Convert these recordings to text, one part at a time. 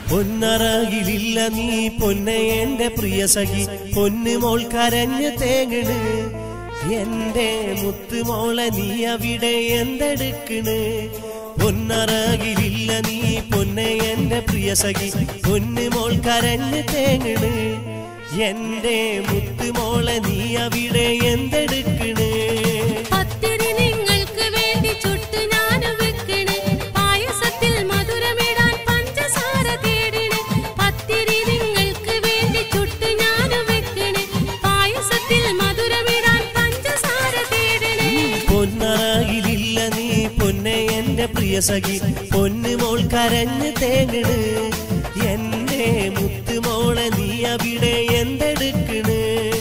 പൊന്നറകിലില്ല നീ പൊന്നെ എന്റെ പ്രിയ സഖി പൊന്നുമോൾ കരഞ്ഞു തേങ്ങണ് എന്റെ മുത്തുമോളെ നീ അവിടെ എന്തെടുക്കണ് പൊന്നറകിലില്ല നീ പൊന്നെ എന്റെ പ്രിയ സഖി പൊന്നുമോൾ കരഞ്ഞു തേങ്ങണ് എന്റെ മുത്തുമോളെ നീ അവിടെ എന്തെടുക്കണ് പത്തിരി നിങ്ങൾക്ക് വേണ്ടി ചുട്ടു ഞാന് വെക്കണ് പായസത്തിൽ മധുരമിടാൻ പഞ്ചസാര തേടണ് പത്തിരി നിങ്ങൾക്ക് വേണ്ടി ചുട്ടു ഞാന് വെക്കണ് പായസത്തിൽ മധുരമിടാൻ പഞ്ചസാര തേടണ് പൊന്നറകിലില്ല നീ പൊന്നെ എന്റെ പ്രിയ സഖി പൊന്നുമോൾ കരഞ്ഞു തേങ്ങണ് എന്റെ മുത്തുമോളെ നീ അവിടെ എന്തെടുക്കണ്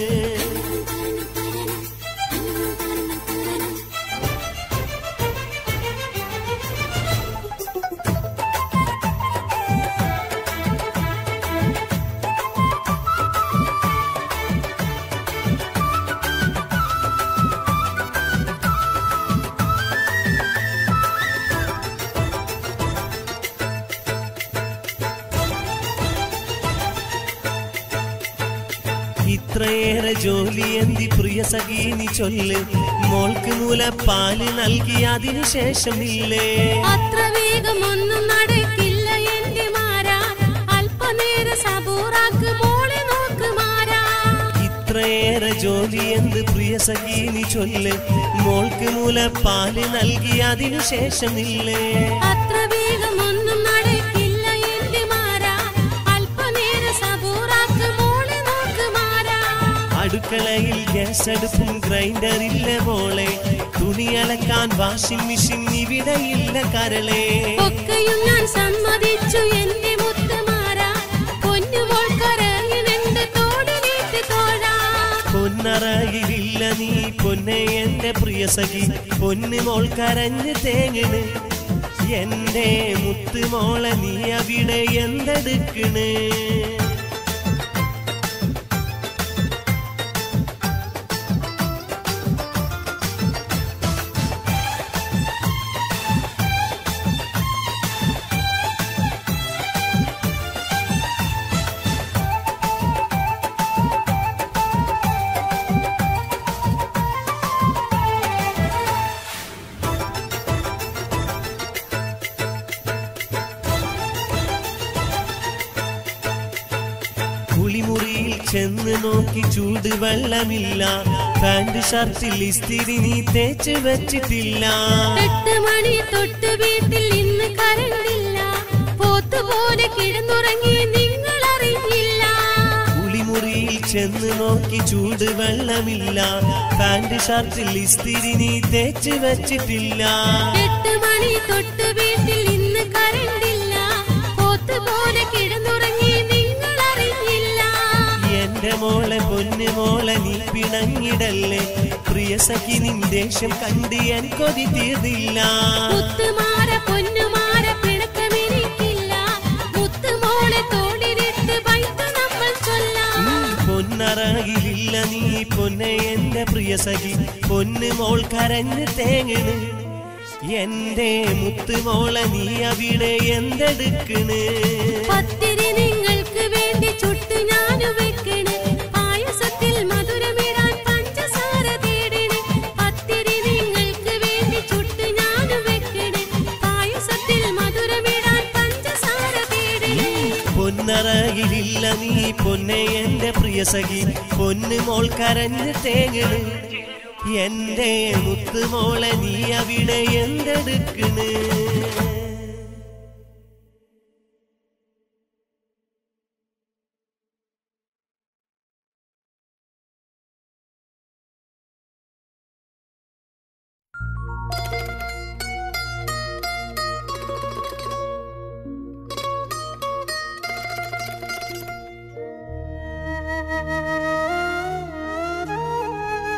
ഇത്രയേറെ ജോലി എന്തി പ്രിയ സഖീനി ചൊല്ല് മോൾക്ക് മുലപ്പാല് നൽകി അതിനുശേഷം ഇല്ലേ അത്ര വേഗമൊന്നും നടക്കില്ല എന്റെ മാരാ അല്പനേര സബൂറാക്ക് മോളെ നോക്ക് മാരാ ഇത്രയേറെ ജോലി എന്ത് പ്രിയ സഖീനി ചൊല്ല് മോൾക്ക് മുലപ്പാല് നൽകി അതിനുശേഷം ഇല്ലേ അത്ര വേഗമൊന്നും നടക്കില്ല എന്റെ മാരാ അല്പനേര സബൂറാക്ക് മോളെ നോക്ക് മാരാ അടുക്കളയിൽ ഗ്യാസ് അടുപ്പും ഗ്രൈൻഡർ ഇല്ല മോളെ തുണി അലക്കാൻ വാഷിംഗ് മെഷീൻ ഇവിടെയില്ല കരളെ ഒക്കെയും ഞാൻ സമ്മതിച്ചു എന്റെ മുത്തുമാരാ പൊന്നുമോൾ കരയണെന്റെ തോടിലേറ്റ് തോഴാ പൊന്നറയിലില്ല നീ പൊന്നെ എന്റെ പ്രിയ സഖി പൊന്നു മോൾ കരഞ്ഞ് തേങ്ങണ് എന്റെ മുത്തുമോളെ നീ അവിടെ എന്തെടുക്കണ് കുളിമുറിയിൽ ചെന്ന് നോക്കി ചൂട് വെള്ളമില്ല പാന്റ് ഷർട്ടിൽ ഇസ്തിരി നീ തേച്ച് വെച്ചിട്ടില്ല എട്ട് മണി തൊട്ട് വീട്ടിൽ ഇന്ന് കരണ്ടില്ല പോത്തുപോലെ കിടന്നുറങ്ങി നിങ്ങൾ അറിഞ്ഞില്ല കുളിമുറിയിൽ ചെന്ന് നോക്കി ചൂട് വെള്ളമില്ല പാന്റ് ഷർട്ടിൽ ഇസ്തിരി നീ തേച്ച് വെച്ചിട്ടില്ല എട്ട് മണി തൊട്ട് വീട്ടിൽ ഇന്ന് കരണ്ടില്ല പോത്തുപോലെ കിടന്നുറങ്ങി നിങ്ങൾ അറിഞ്ഞില്ല എന്റെ മോളെ പൊന്നു മോളെ നീ പിണങ്ങിടല്ലേ പ്രിയ സഖി നിൻ ദേഷ്യം കണ്ട് ഞാൻ കൊതി തീർന്നില്ല മുത്തുമാര പൊന്നുമാര പിണക്കമെനിക്കില്ല മുത്തുമോളെ തോളിലിട്ട് വൈത്ത് നമ്മൾ ചൊല്ലാം പൊന്നറകിലില്ല നീ പൊന്നെ എന്റെ പ്രിയ സഖി പൊന്നു മോൾ കരഞ്ഞ് തേങ്ങണ് എന്റെ മുത്തുമോളെ നീ അവിടെ എന്തെടുക്കണ് പത്തിരി നിങ്ങൾക്ക് വേണ്ടി ചുട്ടു ഞാനു വെക്കണ് പായസത്തിൽ മധുരമിടാൻ പഞ്ചസാര തേടണ് പത്തിരി നിങ്ങൾക്ക് വേണ്ടി ചുട്ടു ഞാനു വെക്കണ് പായസത്തിൽ മധുരമിടാൻ പഞ്ചസാര തേടണ് പൊന്നറകിലില്ല നീ പൊന്നെ എന്റെ പ്രിയ സഖി പൊന്നു മോൾ കരഞ്ഞ് തേങ്ങണ് എന്റെ മുത്തുമോളെ നീ അവിടെ എന്തെടുക്കണ്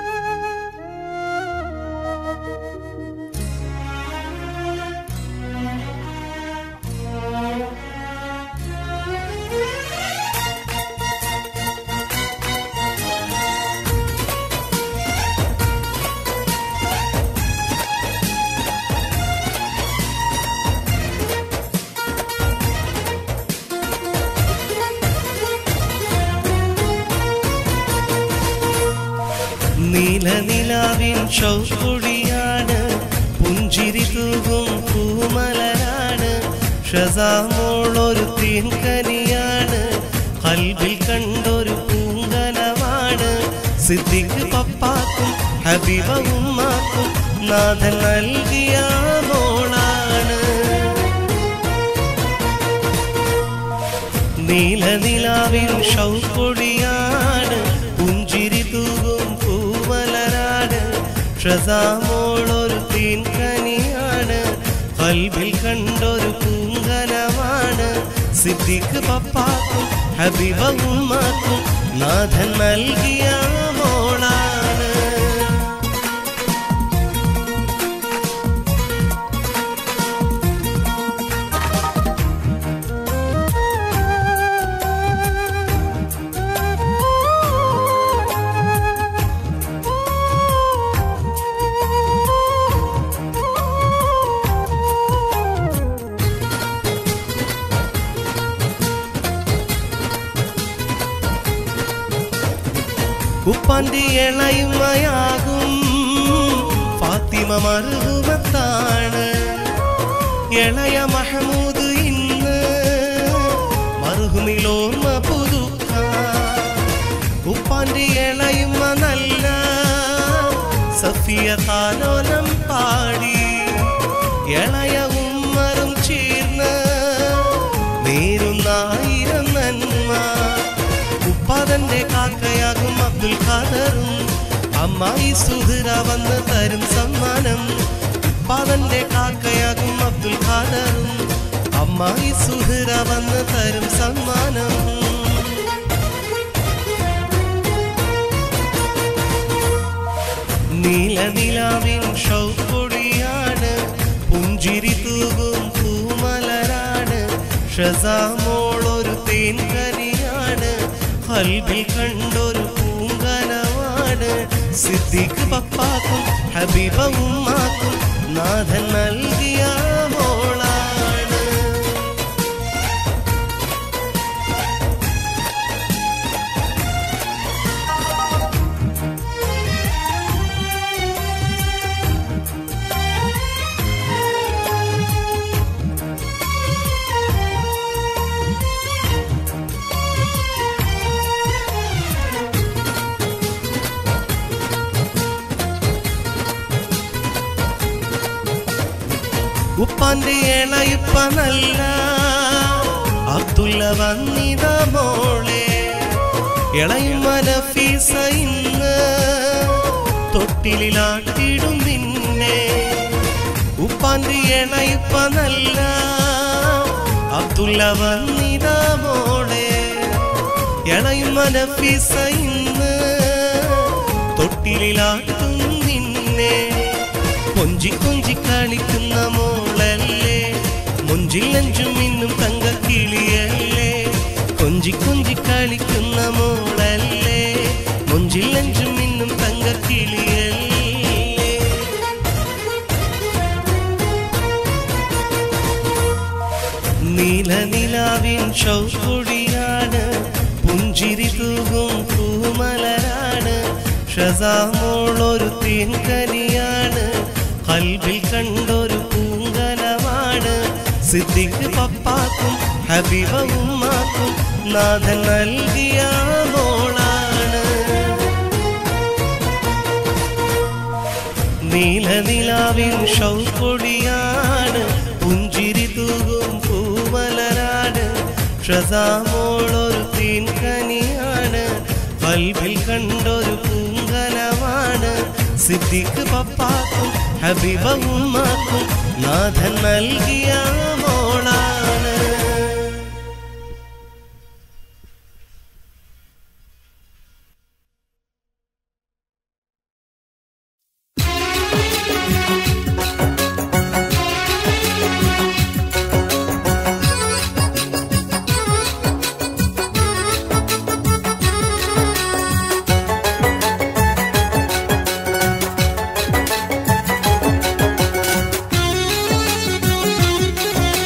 ആ നീലനിലാവിൻ ഷൗക്കുടിയാണ് പുഞ്ചിരി തൂകും പൂമലരാണ് ഷസാമോളൊരു തീൻകനിയാണ് കൽബിൽ കണ്ടൊരു പൂങ്കനമാണ് സിദ്ദിഖ് പപ്പാക്കും ഹബീബ ഉമ്മാക്കും നാഥൻ നൽകിയ മോളാണ് നീലനിലാവിൻ ഷൗക്കൊടിയാണ് പുഞ്ചിരി തൂകും പൂമലരാണ് ഷസാമോളൊരു തീൻകനിയാണ് കൽബിൽ കണ്ടൊരു പൂങ്കനമാണ് സിദ്ദിഖ് പപ്പാക്കും ഹബീബ ഉമ്മാക്കും നാഥൻ നൽകിയ മോളാണ് ഉപ്പാന്റെ ഇളയുമയാകും ഫാത്തിമ മറുകുമത്താണ് ഇളയ മഹമൂദ് ഇന്ന് മറുകുമിലോർമ്മ പുതുക്കാം ഉപ്പാന്റെ ഇളയുമ നല്ല സഫിയ താലോലം പാടി ഇളയ ഉമ്മറും ചേർന്ന് നേരുന്നായിരം നന്മ ഉപ്പാതന്റെ കാക്കയാകും അബ്ദുൽ ഖാദറും അമ്മായി സുഹൃ വന്ന് തരും സമ്മാനം ഉപ്പാതന്റെ കാക്കയാകും അബ്ദുൽ ഖാദറും അമ്മായി സുഹൃ വന്ന് തരും സമ്മാനം നീലനിലാവിൻ ഷൗക്കൊടിയാണ് പുഞ്ചിരി തൂകും പൂമലരാണ് ഷസാമോളൊരു തേൻകരിയാണ് കൽബിൽ കണ്ടൊരു പൂങ്കനമാണ് സിദ്ദിഖ് പപ്പാക്കും ഹബീബ ഉമ്മാക്കും നാഥൻ നൽകിയ മോളാണ് ഉപ്പാന്റെ ഇളയിപ്പ നല്ല അബ്ദുള്ള വന്നിത മോളെ ഇളയുമ നഫീസ ഇന്ന് തൊട്ടിലാട്ടിടും നിന്നെ ഉപ്പാന്റെ ഇളയിപ്പ നല്ല അബ്ദുള്ള വന്നിത മോളെ ഇളയുമ നഫീസ ഇന്ന് തൊട്ടിലാട്ടും നിന്നെ കൊഞ്ചി കൊഞ്ചി കളിക്കുന്ന മോളല്ലേ മുഞ്ചിൽ അഞ്ചും ഇന്നും തങ്കക്കിളിയല്ലേ കൊഞ്ചി കൊഞ്ചി കളിക്കുന്ന മോളല്ലേ മുഞ്ചിൽ അഞ്ചും ഇന്നും തങ്കക്കിളിയല്ലേ നീലനിലാവിൻ ഷൗക്കൊടിയാണ് പുഞ്ചിരി തൂകും പൂമലരാണ് ഷസാമോളൊരു തേൻകനിയാണ് കൽബിൽ കണ്ടൊരു പൂങ്കനമാണ് സിദ്ദിഖ് പപ്പാക്കും ഹബീബ ഉമ്മാക്കും നാഥൻ നൽകിയ മോളാണ് നീലനിലാവിൻ ഷൗക്കൊടിയാണ് പുഞ്ചിരി തൂകും പൂമലരാണ് ഷസാമോളൊരു തീൻകനിയാണ് കൽബിൽ കണ്ടൊരു പൂങ്കനമാണ് സിദ്ദിഖ് പപ്പാക്കും ഹബീബ ഉമ്മാക്കും നാഥൻ നൽകിയ മോളാണ് ും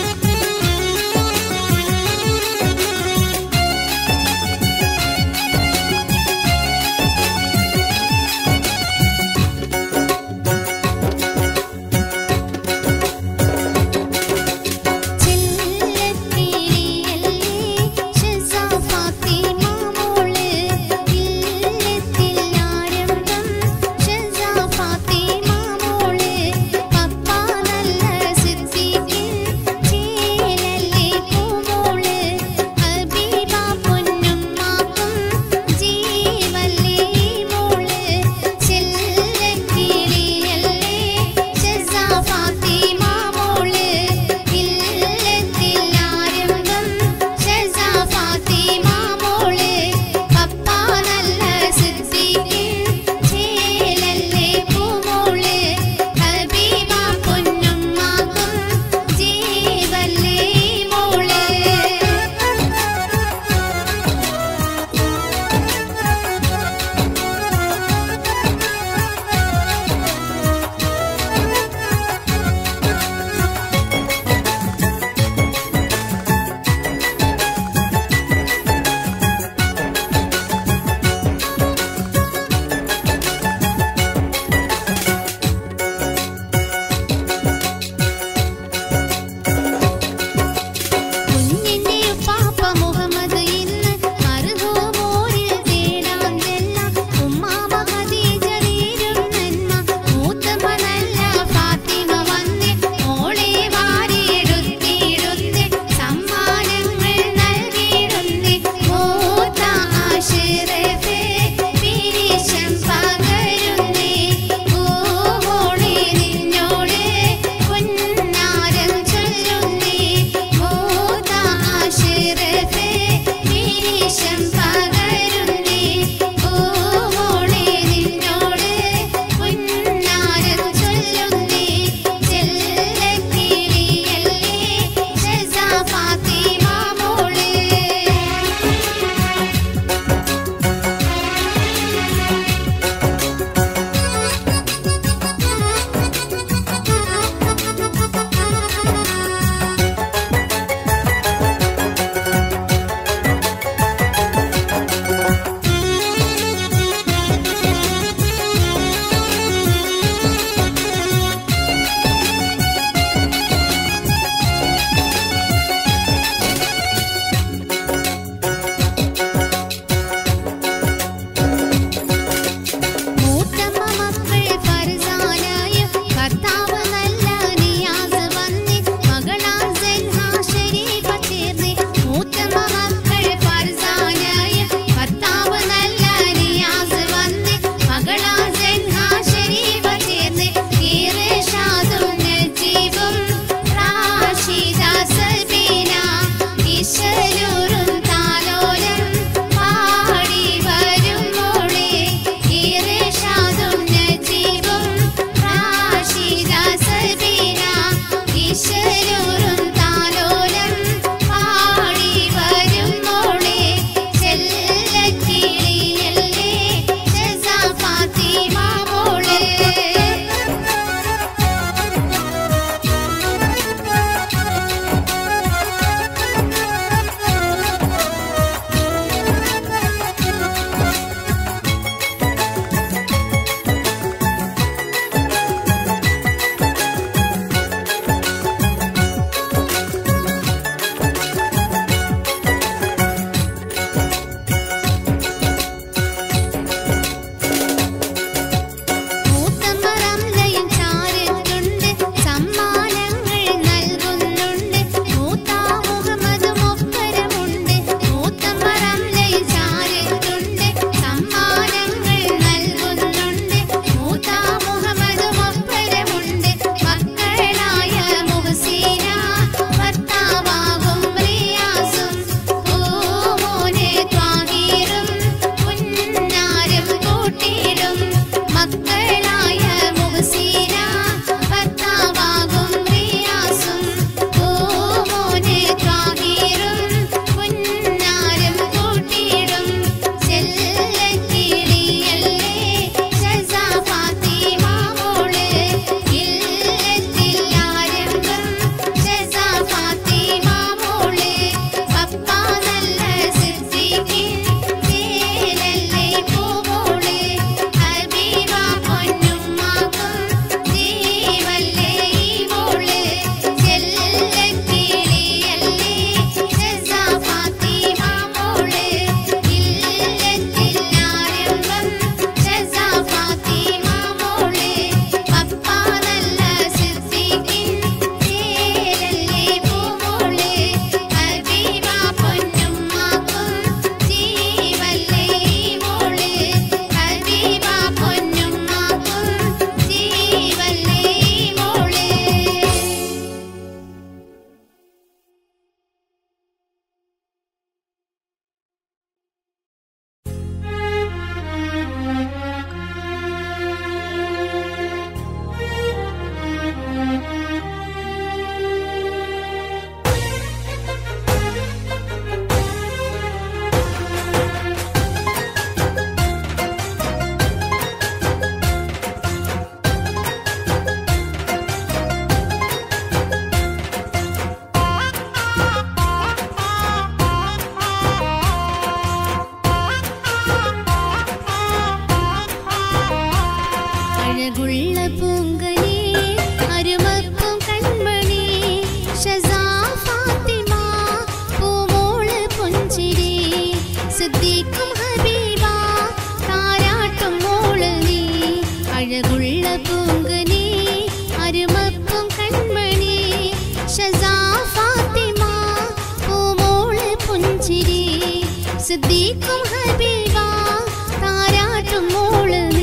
സിദ്ദീഖും ഹബീബ താരാട്ടും മോള് നീ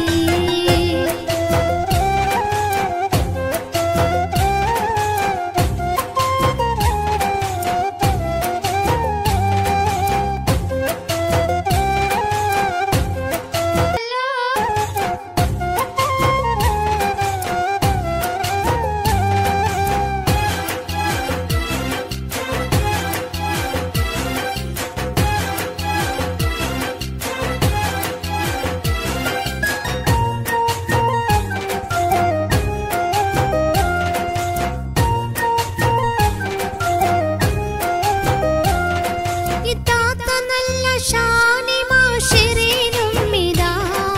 ഇത്താത്ത നല്ല ഷാനി മാഷിറിനും ഇതാ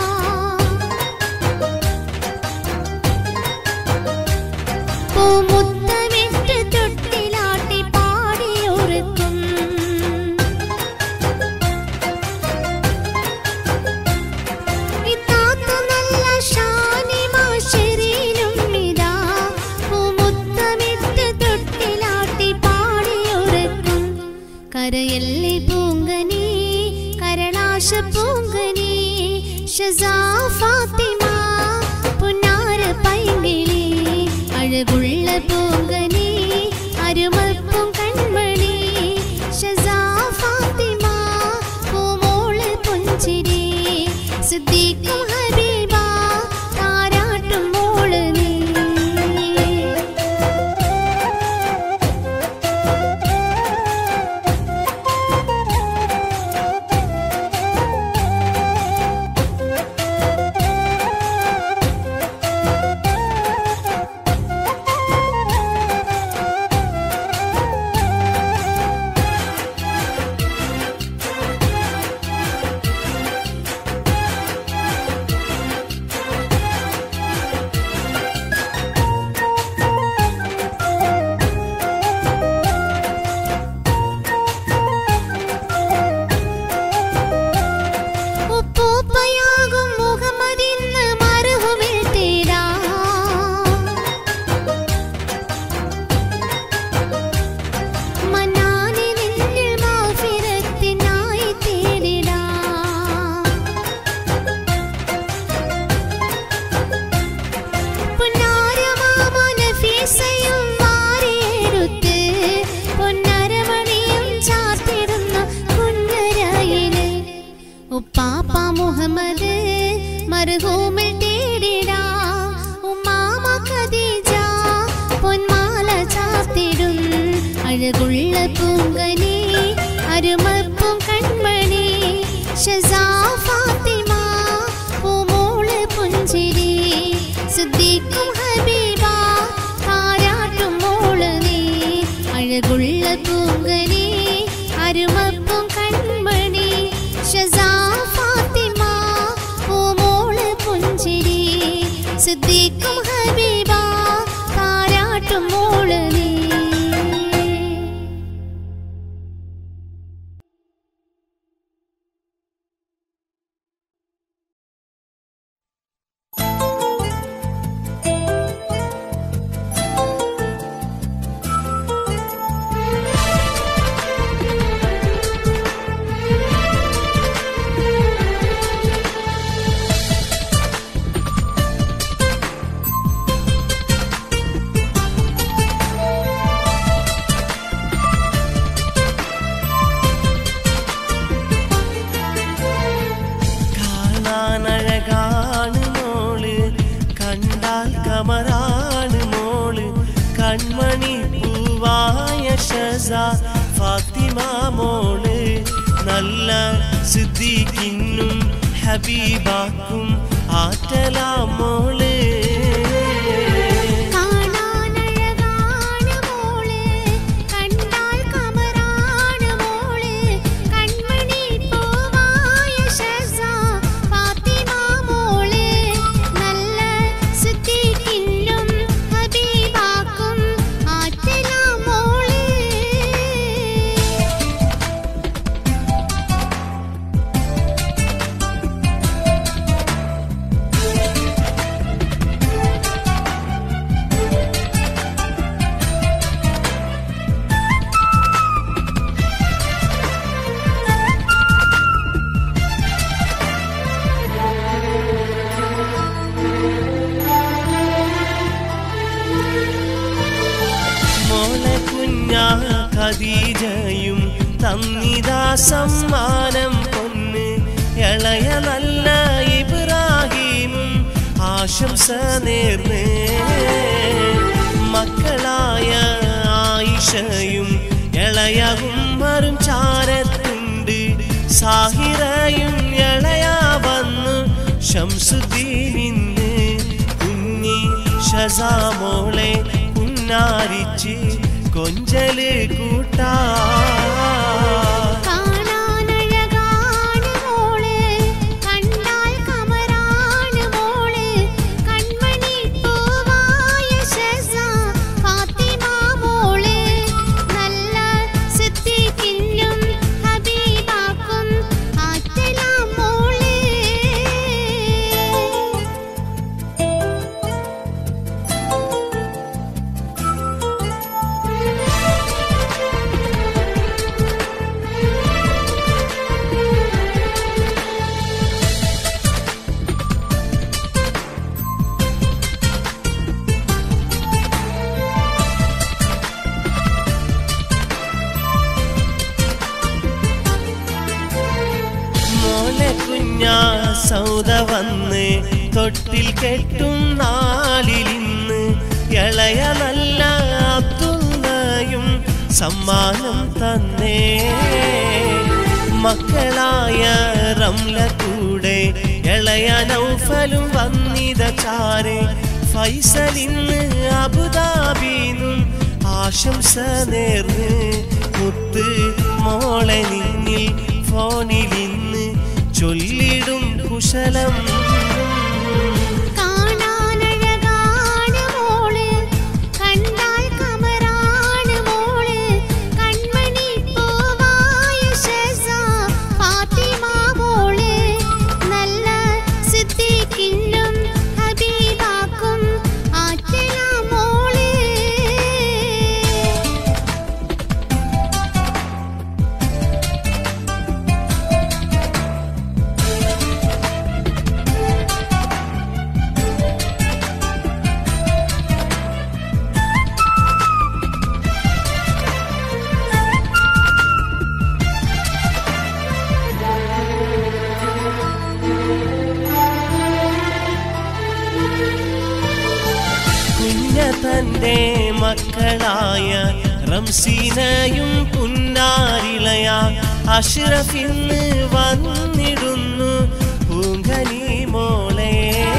പൂമുത്തമിട്ട് തൊട്ടിലാട്ടി പാടിയൊരുക്കും ഇത്താത്ത നല്ല ഷാനി മാഷിറിനും ഇതാ പൂമുത്തമിട്ട് തൊട്ടിലാട്ടി പാടിയൊരുക്കും കരയല്ലേ പൂങ്കനി കരളാശ പൂങ്കനി ഷസാ ഫാത്തിമ പുന്നാര പൈങ്കിളി അഴകുള്ള പൂങ്കനി അരുമപ്പും കൺമണി ഷസാ ഫാത്തിമ പൂമോള് പുഞ്ചിരി സിദ്ദീഖും ഹബീബ താരാട്ടും മോള് നീ ഉപ്പൂപ്പയാകും മുഹമ്മദിന്ന് മറുഹുമിൽ തീരാ മന്നാനെ നിന്നിൽ മാഫിറത്തിനായി തേടിടാ പൊന്നാരമാമനഫീസയും മാറിയെടുത്ത് പൊന്നരമണിയും ചാർത്തിടുന്ന കുഞ്ഞരായില് ഉപ്പാപ്പ മുഹമ്മദ് മറുഭൂമിൽ തേടിടാ ഉമ്മാമ ഖദീജ പൊന്മാല ചാർത്തിടും അഴകുള്ള പൂങ്കനി അരുമപ്പും കൺമണി ഷസാ ഫാത്തിമ പൂമോള് പുഞ്ചിരി സിദ്ദീഖും ഹബീബ താരാട്ടും മോള് നീ അഴകുള്ള പൂങ്കനി അരുമപ്പും കൺമണി ഷസാ ഫാത്തിമ പൂമോള് പുഞ്ചിരി സിദ്ദീഖും ഹബീബ താരാട്ടും മോള് നീ കാണാനഴകാണ് മോള് കണ്ടാൽ കമറാണ് മോള് കൺമണി പൂവായ ഷസ ഫാത്തിമ മോള് നല്ല സിദ്ദീഖിനും ഹബീബാക്കും ആറ്റലാ മോള് കാണാനഴകാണ് മോള് കണ്ടാൽ കമറാണ് മോള് കൺമണി പൂവായ ഷസ ഫാത്തിമ മോള് നല്ല സിദ്ദീഖിനും ഹബീബാക്കും ആറ്റല മോള് ഖദീജയും തന്നിതാ സമ്മാനം പൊന്ന് ഇളയ നല്ല ഇബ്രാഹിമും ആശംസ നേർന്ന് മക്കളായ ആയിഷയും ഇളയ ഉമ്മറും ചാരത്തുണ്ട് സാഹിറയും ഇളയ വന്നു ഷംസുദ്ദീനിന്ന് കുഞ്ഞി ഷസാമോളെ പുന്നാരിച്ച് കൊഞ്ചല് കൂട്ടാ കാണാനഴകാണ് മോള് കണ്ടാൽ കമറാണ് മോള് കൺമണി പൂവായ ഷഹ്സ ഫാത്തിമ മോള് നല്ല സിദ്ദീഖിനും ഹബീബാക്കും ആറ്റലാം മോള് മോലെ കുഞ്ഞാ സൗദ വന്ന് തൊട്ടിൽ കെട്ടും നാളിലിന്ന് ഇളയ നല്ല അബ്ദുള്ളയും സമ്മാനം തന്നേ മക്കളായ റംല കൂടെ ഇളയ നൗഫലും വന്നിത ചാരെ ഫൈസലിന്ന് അബുദാബിന്നും ആശംസ നേർന്ന് മുത്ത് മോളെ നിന്നിൽ ഫോണിലിന്ന് ചൊല്ലിടും കുശലം കാണാനഴകാണ് മോള് കണ്ടാൽ കമറാണ് മോള് കൺമണി പൂവായ ഷഹ്സ ഫാത്തിമ മോള് നല്ല സിദ്ദീഖിനും ഹബീബാക്കും ആറ്റലാം മോള് കുഞ്ഞ തന്റെ മക്കളായ റംസീനയും പുന്നാരിളയ അഷ്റഫിന്ന് വന്നിടുന്നു പൂങ്കനി മോളെ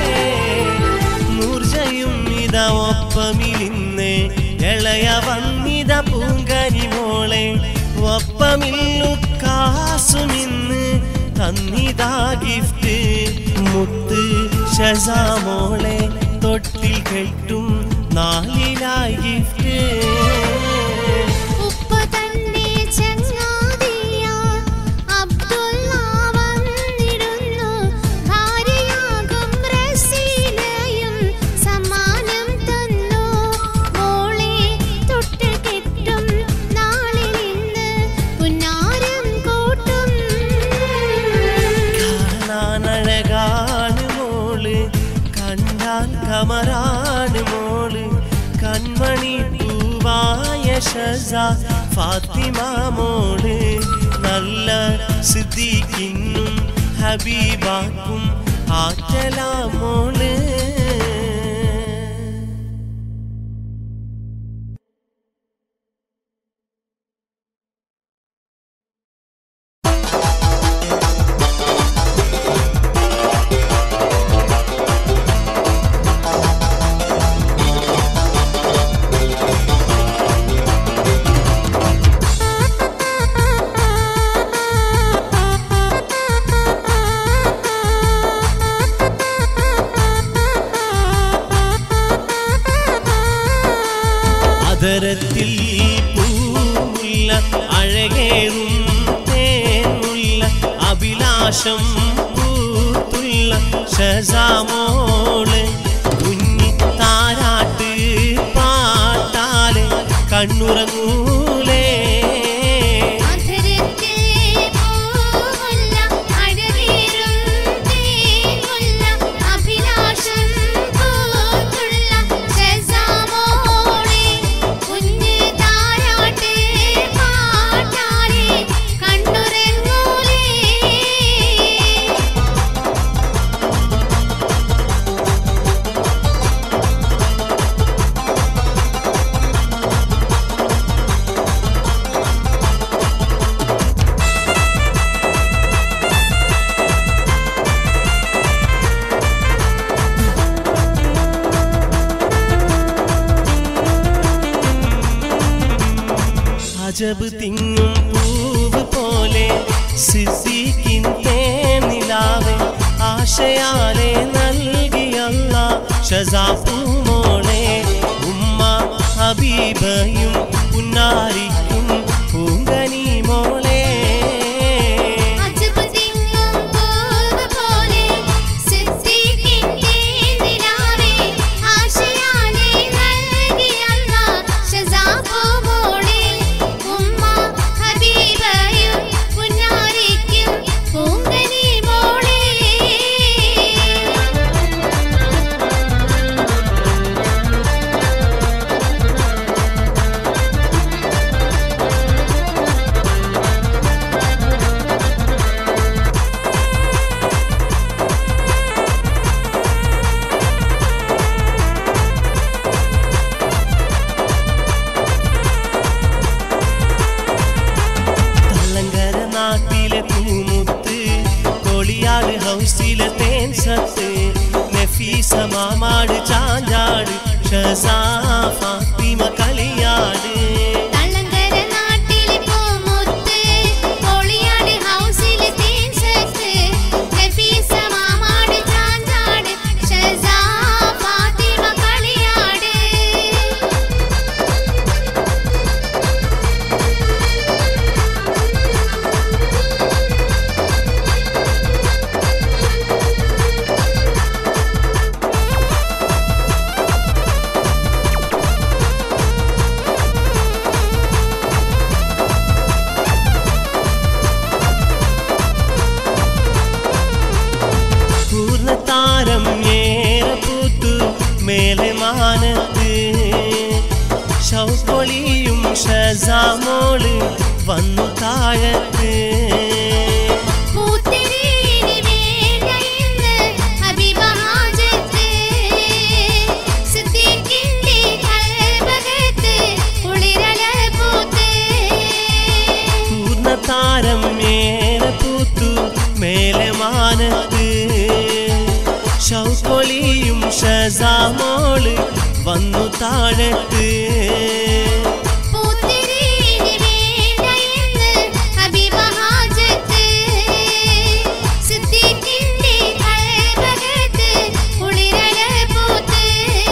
നൂർജയും ഇത ഒപ്പമിലിന്ന് ഇളയ വന്നിത പൂങ്കനി മോളെ ഒപ്പമില്ലു കാസുമിന്ന് തന്നിതാ ഗിഫ്റ്റ് മുത്ത് ഷസാമോളെ തൊട്ടിൽ കെട്ടും നാലിലായി ഗിഫ്റ്റ് ഉപ്പ തന്നെ ചങ്ങാതിയ അബ്ദുള്ള വന്നിടുന്നു ഭാര്യയാകും റസീലയും സമ്മാനം തന്നു മോളെ തൊട്ട് കെട്ടും നാളിൽ ഇന്ന് പുന്നാരം കൂട്ടും കാണാനഴകാണ് മോള് കണ്ടാൽ കമറാണ് മോള് കൺമണി പൂവായ ഷസ ഫാത്തിമ മോള് നല്ല സിദ്ദീഖിനും ഹബീബാക്കും ആറ്റലാ മോള് അതരത്തിൽ പൂമുല്ല അഴകേറും തേനുള്ള അഭിലാഷം പൂത്തുള്ള ഷസാമോള് കുഞ്ഞി താരാട്ട് പാട്ടാലെ കണ്ണുറങ്ങൂലേ അധരത്തിൽ പൂവുള്ള അഴകേറും തേനുള്ള അഭിലാഷം പൂത്തുള്ള ഷഹ്സാമോളെ കുഞ്ഞ് താരാട്ട് പാ അജബ് തിങ്ങും പൂവ് പോലെ സിദ്ദീഖിൻ തേനിലാവെ ആശയാലെ നൽകിയല്ല ഷസാപ്പൂമോളെ ഉമ്മ ഹബീബയും പുന്നാരിക്കും പൂങ്കനി മോളെ അജബ് തിങ്ങും പൂവ് പോലെ സിദ്ദീഖിന്റെ നിലാവേ ആശയാലെ നൽകിയല്ല ഷസാഫു മോളെ ഉമ്മ ഹബീബയും പുന്നാരിക്കും പൂങ്കനി മോളെ തള്ളങ്കര നാട്ടിലെ പൂമുത്ത് കോളിയാട് ഹൗസിലെ തേൻ സത്ത് നഫീസ മാമാട് ചാഞ്ചാട് ഷസാ ഫാത്തിമ കളിയാട് തള്ളങ്കര നാട്ടിലെ പൂമുത്ത് കോളിയാട് ഹൗസിലെ തേൻ സത്ത് നഫീസ മാമാട് ചാഞ്ചാട് ഷസാ ഫാത്തിമ കളിയാട് പൂർണ്ണതാരം ഏറെ പൂത്തു മേലെ മാനത്ത് ഷൗക്കൊളിയും ഷസാമോള് വന്നു താഴത്ത് പൂത്തിരിയിനി വേണ്ടയിന്ന് ഹബീബ ഹാജത്ത് സിദ്ദീഖിന്റെ കൽബകത്ത് കുളിരല പൂത്ത് പൂർണ്ണതാരം ഏറെ പൂത്തു മേലെ മാനത്ത് ഷൗക്കൊളിയും ഷസാമോള് വന്നു താഴത്ത് പൂത്തിരിയിനി വേണ്ടയിന്ന് ഹബീബ ഹാജത്ത് സിദ്ദീഖിന്റെ കൽബകത്ത് കുളിരല പൂത്ത്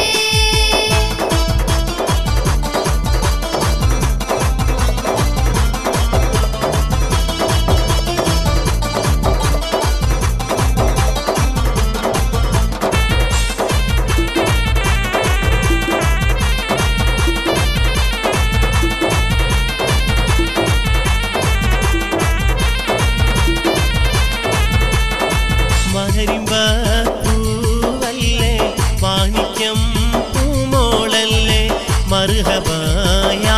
മകരിമ്പ പൂവല്ലേ മാണിക്യം പൂമോളല്ലേ മറുഹബായ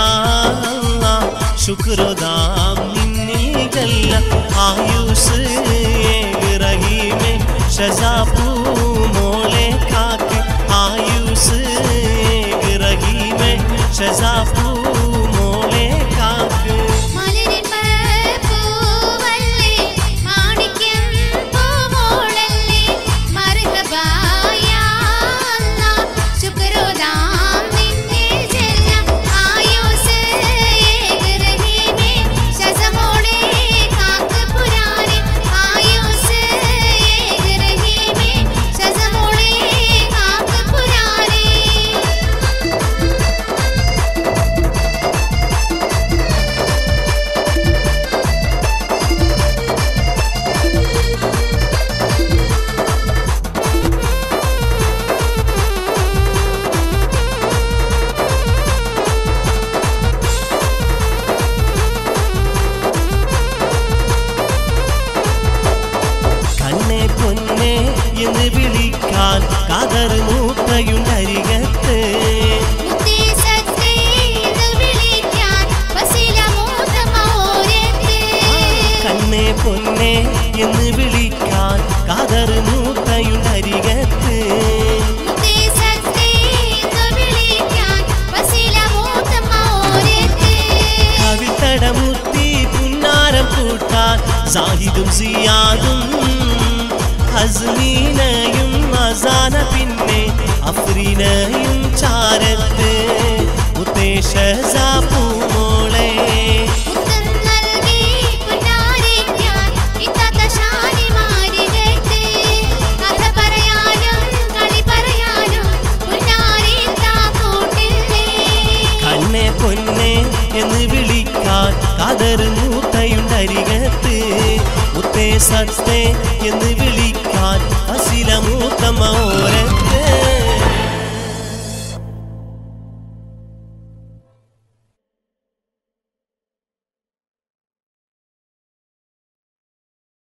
ശുക്രുദാം നിന്നിൽ ആയുസ് ഏക് റഹീമേ ഷസാ പൂമോളെ കാക്ക് ആയുസ് ഏക് റഹീമേ ഷസാ പൂമോളെ കാക്ക് മലരിമ്പ പൂവല്ലേ മാണിക്യം പൂമോളല്ലേ മർഹബായ അല്ലാഹ് ശുക്രുദാം നിന്നെ ചെല്ലാം ആയുസ് ഏക് റഹീമേ ശസമോളെ കാക്ക് പുരാനെ ആയുസ് ഏക് റഹീമേ ശസമോളെ കാക്ക് പുരാനെ കണ്ണെ പൊന്നെ എന്ന് വിളിക്കാൻ കതർ മൂട്ടയുണ്ടരികത്ത് മുത്തേ സത്തേ എന്ന് വിളിക്കാൻ വസിലമോദമോരത്ത് കണ്ണെ പൊന്നെ എന്ന് വിളിക്കാൻ കതർ മൂട്ടയുണ്ടരികത്ത് മുത്തേ സത്തേ എന്ന് വിളിക്കാൻ വസിലമോദമോരത്ത് കവിതടമുത്തി പുന്നാരം കൂട്ടാൻ സാഹിദും സിയാദും ഹസ്മീനയും അസാന പിന്നെ അഫ്രീനയും ചാരത്ത് മുത്തേ ഷസാ പൂമോളെ സത്തേ എന്ന് വിളിക്കാൻ അശില മൂത്തമ്മ ഓര